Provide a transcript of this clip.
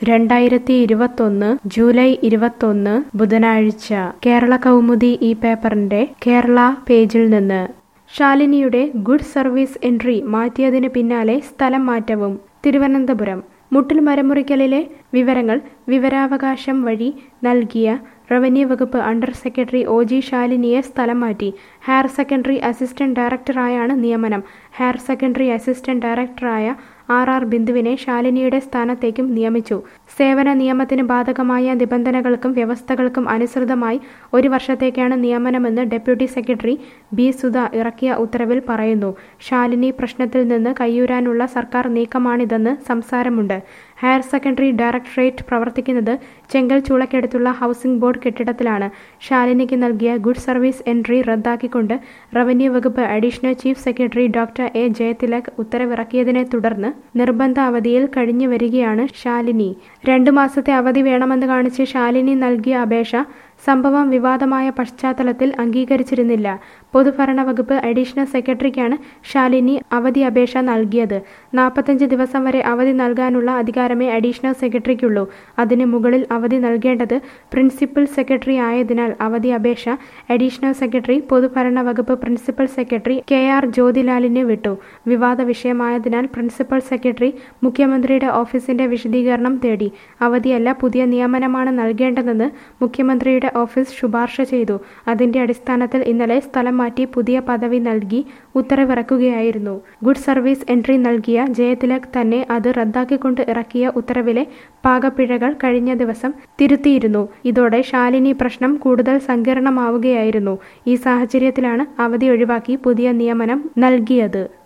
രണ്ടായിരത്തി ഇരുപത്തൊന്ന് ജൂലൈ ഇരുപത്തൊന്ന് ബുധനാഴ്ച കേരള കൗമുദി ഈ പേപ്പറിന്റെ കേരള പേജിൽ നിന്ന് ശാലിനിയുടെ ഗുഡ് സർവീസ് എൻട്രി മാറ്റിയതിന് പിന്നാലെ സ്ഥലം മാറ്റവും തിരുവനന്തപുരം മുട്ടിൽ മരമുറിക്കലിലെ വിവരങ്ങൾ വിവരാവകാശം വഴി നൽകിയ റവന്യൂ വകുപ്പ് അണ്ടർ സെക്രട്ടറി ഒ ജി ശാലിനിയെ സ്ഥലം മാറ്റി ഹയർ സെക്കൻഡറി അസിസ്റ്റന്റ് ഡയറക്ടറായാണ് നിയമനം ഹയർ സെക്കൻഡറി അസിസ്റ്റന്റ് ഡയറക്ടറായ ആർ ആർ ബിന്ദുവിനെ ശാലിനിയുടെ സ്ഥാനത്തേക്കും നിയമിച്ചു സേവന നിയമത്തിന് ബാധകമായ നിബന്ധനകൾക്കും വ്യവസ്ഥകൾക്കും അനുസൃതമായി ഒരു വർഷത്തേക്കാണ് നിയമനമെന്ന് ഡെപ്യൂട്ടി സെക്രട്ടറി ബി സുധ ഇറക്കിയ ഉത്തരവിൽ പറയുന്നു ശാലിനി പ്രശ്നത്തിൽ നിന്ന് കയ്യൂരാനുള്ള സർക്കാർ നീക്കമാണിതെന്ന് സംസാരമുണ്ട് ഹയർ സെക്കൻഡറി ഡയറക്ടറേറ്റ് പ്രവർത്തിക്കുന്നത് ചെങ്കൽ ചൂളക്കടുത്തുള്ള ഹൗസിംഗ് ബോർഡ് കെട്ടിടത്തിലാണ് ശാലിനിക്ക് നൽകിയ ഗുഡ് സർവീസ് എൻട്രി റദ്ദാക്കിക്കൊണ്ട് റവന്യൂ വകുപ്പ് additional chief secretary doctor A Jayathilak ഉത്തരവിറക്കിയതിനെ തുടർന്ന് നിർബന്ധ അവധിയിൽ കഴിഞ്ഞു വരികയാണ് ശാലിനി രണ്ടു മാസത്തെ അവധി വേണമെന്ന് കാണിച്ച് ശാലിനി നൽകിയ അപേക്ഷ സംഭവം വിവാദമായ പശ്ചാത്തലത്തിൽ അംഗീകരിച്ചിരുന്നില്ല പൊതുഭരണ വകുപ്പ് അഡീഷണൽ സെക്രട്ടറിക്കാണ് ശാലിനി അവധി അപേക്ഷ നൽകിയത് നാൽപ്പത്തഞ്ച് ദിവസം വരെ അവധി നൽകാനുള്ള അധികാരമേ അഡീഷണൽ സെക്രട്ടറിക്കുള്ളൂ അതിന് മുകളിൽ അവധി നൽകേണ്ടത് പ്രിൻസിപ്പൽ സെക്രട്ടറി ആയതിനാൽ അവധി അപേക്ഷ അഡീഷണൽ സെക്രട്ടറി പൊതുഭരണ വകുപ്പ് പ്രിൻസിപ്പൽ സെക്രട്ടറി കെ ആർ ജ്യോതിലാലിന് വിട്ടു വിവാദ വിഷയമായതിനാൽ പ്രിൻസിപ്പൽ സെക്രട്ടറി മുഖ്യമന്ത്രിയുടെ ഓഫീസിന്റെ വിശദീകരണം തേടി അവധിയല്ല പുതിയ നിയമനമാണ് നൽകേണ്ടതെന്ന് മുഖ്യമന്ത്രിയുടെ ഓഫീസ് ശുപാർശ ചെയ്തു അതിന്റെ അടിസ്ഥാനത്തിൽ ഇന്നലെ സ്ഥലം മാറ്റി പുതിയ പദവി നൽകി ഉത്തരവിറക്കുകയായിരുന്നു ഗുഡ് സർവീസ് എൻട്രി നൽകിയ ജയതിലക് തന്നെ അത് റദ്ദാക്കിക്കൊണ്ട് ഇറക്കിയ ഉത്തരവിലെ പാകപ്പിഴകൾ കഴിഞ്ഞ ദിവസം തിരുത്തിയിരുന്നു ഇതോടെ ശാലിനി പ്രശ്നം കൂടുതൽ സങ്കീർണമാവുകയായിരുന്നു ഈ സാഹചര്യത്തിലാണ് അവധി ഒഴിവാക്കി പുതിയ നിയമനം നൽകിയത്